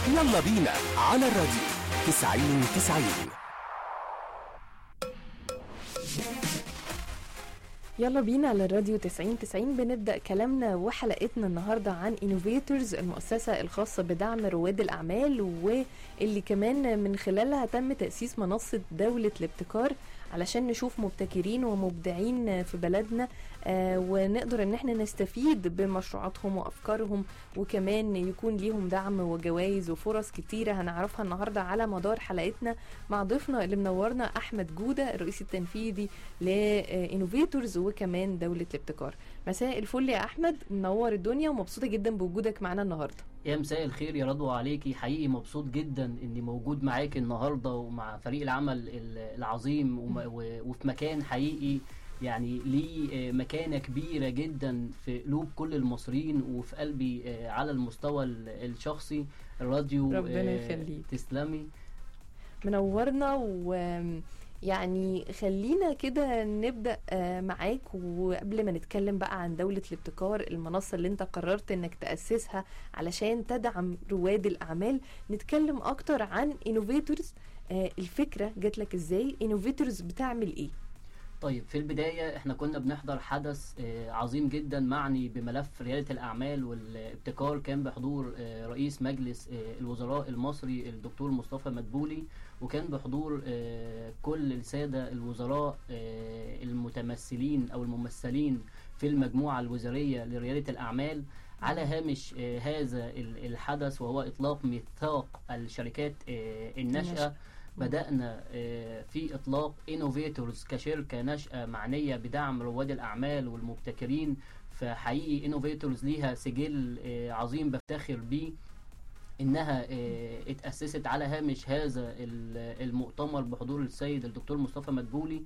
يلا بينا على الراديو 90 90 يلا بينا على الراديو 90 90 بنبدأ كلامنا وحلقتنا النهاردة عن انوفيتورز المؤسسة الخاصة بدعم رواد الأعمال واللي كمان من خلالها تم تأسيس منصة دولة الابتكار علشان نشوف مبتكرين ومبدعين في بلدنا آه ونقدر ان احنا نستفيد بمشروعاتهم وافكارهم وكمان يكون ليهم دعم وجوائز وفرص كتيره هنعرفها النهارده على مدار حلقتنا مع ضيفنا اللي منورنا احمد جوده الرئيس التنفيذي لانوفيتورز وكمان دوله الابتكار مساء الفل يا احمد منور الدنيا ومبسوطه جدا بوجودك معانا النهارده يا مساء الخير يا رضوى عليكي حقيقي مبسوط جدا اني موجود معاكي النهارده ومع فريق العمل ال- العظيم وم- و- وفي مكان حقيقي يعني ليه آه، مكانة كبيرة جدا في قلوب كل المصريين وفي قلبي آه، على المستوى ال- الشخصي الراديو ربنا آه، يخليك. تسلمي منورنا ويعني خلينا كده نبدأ آه، معاك وقبل ما نتكلم بقى عن دولة الابتكار المنصة اللي انت قررت انك تأسسها علشان تدعم رواد الأعمال نتكلم أكتر عن انوفيتورز الفكرة جات لك ازاي انوفيتورز بتعمل ايه طيب في البداية احنا كنا بنحضر حدث آه، عظيم جدا معني بملف ريادة الأعمال والابتكار كان بحضور آه، رئيس مجلس آه، الوزراء المصري الدكتور مصطفى مدبولي وكان بحضور آه، كل السادة الوزراء آه، المتمثلين أو الممثلين في المجموعة الوزارية لريادة الأعمال على هامش آه، هذا ال- الحدث وهو إطلاق ميثاق الشركات آه، الناشئة الناشئة. بدأنا آه، في إطلاق انوفيتورز كشركة ناشئة معنية بدعم رواد الأعمال والمبتكرين فحقيقي انوفيتورز ليها سجل آه، عظيم بفتخر بيه انها آه، اتأسست على هامش هذا ال- المؤتمر بحضور السيد الدكتور مصطفى مدبولي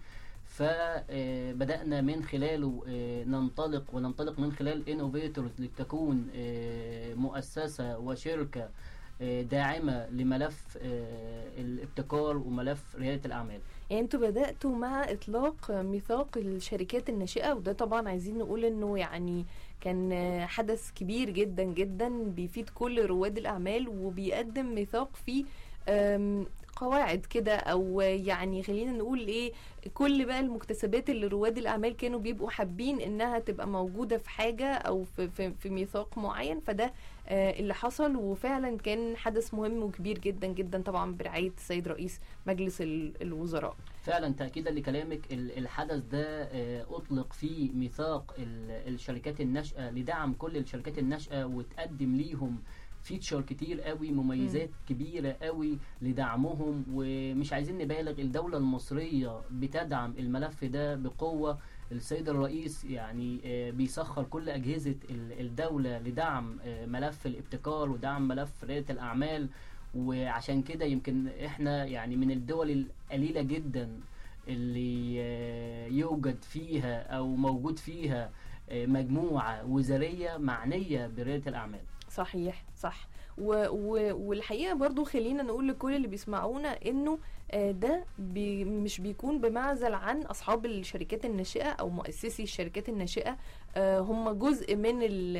فبدأنا من خلاله آه، ننطلق وننطلق من خلال انوفيتورز لتكون آه، مؤسسة وشركة آه، داعمة لملف آه، الابتكار وملف ريادة الأعمال يعني انتوا بدأتوا مع إطلاق ميثاق الشركات الناشئة وده طبعا عايزين نقول انه يعني كان حدث كبير جدا جدا بيفيد كل رواد الأعمال وبيقدم ميثاق فيه أم، قواعد كده او يعني خلينا نقول ايه كل بقى المكتسبات اللي رواد الاعمال كانوا بيبقوا حابين انها تبقى موجوده في حاجه او في في, في ميثاق معين فده آه، اللي حصل وفعلا كان حدث مهم وكبير جدا جدا طبعا برعايه السيد رئيس مجلس ال- الوزراء فعلا تأكيدا لكلامك ال- الحدث ده آه، أطلق فيه ميثاق ال- الشركات الناشئة لدعم كل الشركات الناشئة وتقدم ليهم فيتشر كتير قوي مميزات كبيرة قوي لدعمهم ومش عايزين نبالغ الدولة المصرية بتدعم الملف ده بقوة السيد الرئيس يعني آه، بيسخر كل أجهزة ال- الدولة لدعم آه، ملف الابتكار ودعم ملف ريادة الأعمال وعشان كده يمكن احنا يعني من الدول القليلة جدا اللي آه، يوجد فيها او موجود فيها آه، مجموعة وزارية معنية بريادة الأعمال صحيح صح و و والحقيقه برضو خلينا نقول لكل اللي بيسمعونا انه آه، ده بي مش بيكون بمعزل عن اصحاب الشركات الناشئه او مؤسسي الشركات الناشئه آه، هم جزء من ال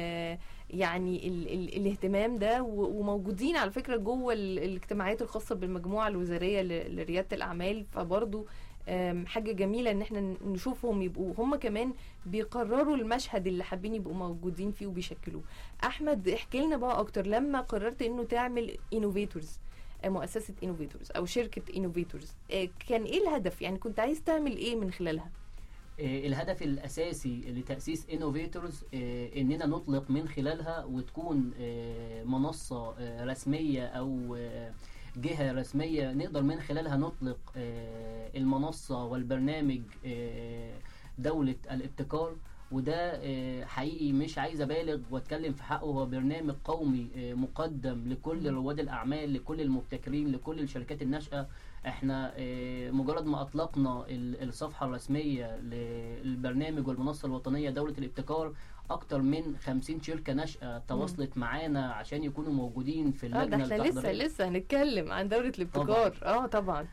يعني ال ال الاهتمام ده و- وموجودين على فكره جوه ال- الاجتماعات الخاصه بالمجموعه الوزاريه ل- لرياده الاعمال فبرضو آم، حاجة جميلة ان احنا نشوفهم يبقوا هم كمان بيقرروا المشهد اللي حابين يبقوا موجودين فيه وبيشكلوه احمد احكي لنا بقى اكتر لما قررت انه تعمل انوفيتورز مؤسسه انوفيتورز او شركه انوفيتورز كان ايه الهدف يعني كنت عايز تعمل ايه من خلالها آه، الهدف الأساسي لتأسيس انوفيتورز إننا نطلق من خلالها وتكون آه، منصة آه، رسمية أو آه، جهة رسمية نقدر من خلالها نطلق آه، المنصة والبرنامج آه، دولة الابتكار وده آه، حقيقي مش عايز ابالغ واتكلم في حقه هو برنامج قومي آه، مقدم لكل رواد الاعمال لكل المبتكرين لكل الشركات الناشئه احنا آه، مجرد ما اطلقنا ال- الصفحه الرسميه للبرنامج والمنصه الوطنيه دوله الابتكار اكتر من 50 شركه ناشئه تواصلت معانا عشان يكونوا موجودين في اه ده اللجنه احنا لسه التحضيريه لسه هنتكلم عن دوله الابتكار اه طبعا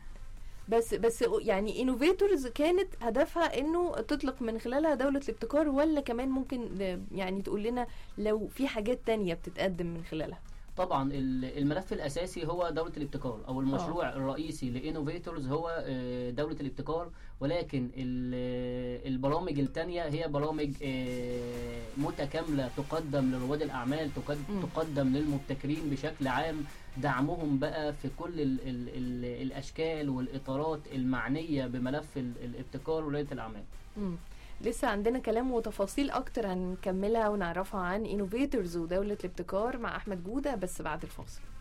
بس بس يعني انوفيتورز كانت هدفها انه تطلق من خلالها دوله الابتكار ولا كمان ممكن ل- يعني تقول لنا لو في حاجات تانية بتتقدم من خلالها طبعا ال- الملف الاساسي هو دوله الابتكار او المشروع الرئيسي لانوفيتورز هو آه، دوله الابتكار ولكن ال- البرامج التانية هي برامج آه، متكامله تقدم لرواد الاعمال تقد- مم. تقدم للمبتكرين بشكل عام دعمهم بقى في كل ال ال ال الاشكال والاطارات المعنيه بملف ال- الابتكار ورياده الاعمال مم. لسه عندنا كلام وتفاصيل اكتر هنكملها ونعرفها عن انوفيتورز ودولة الابتكار مع احمد جودة بس بعد الفاصل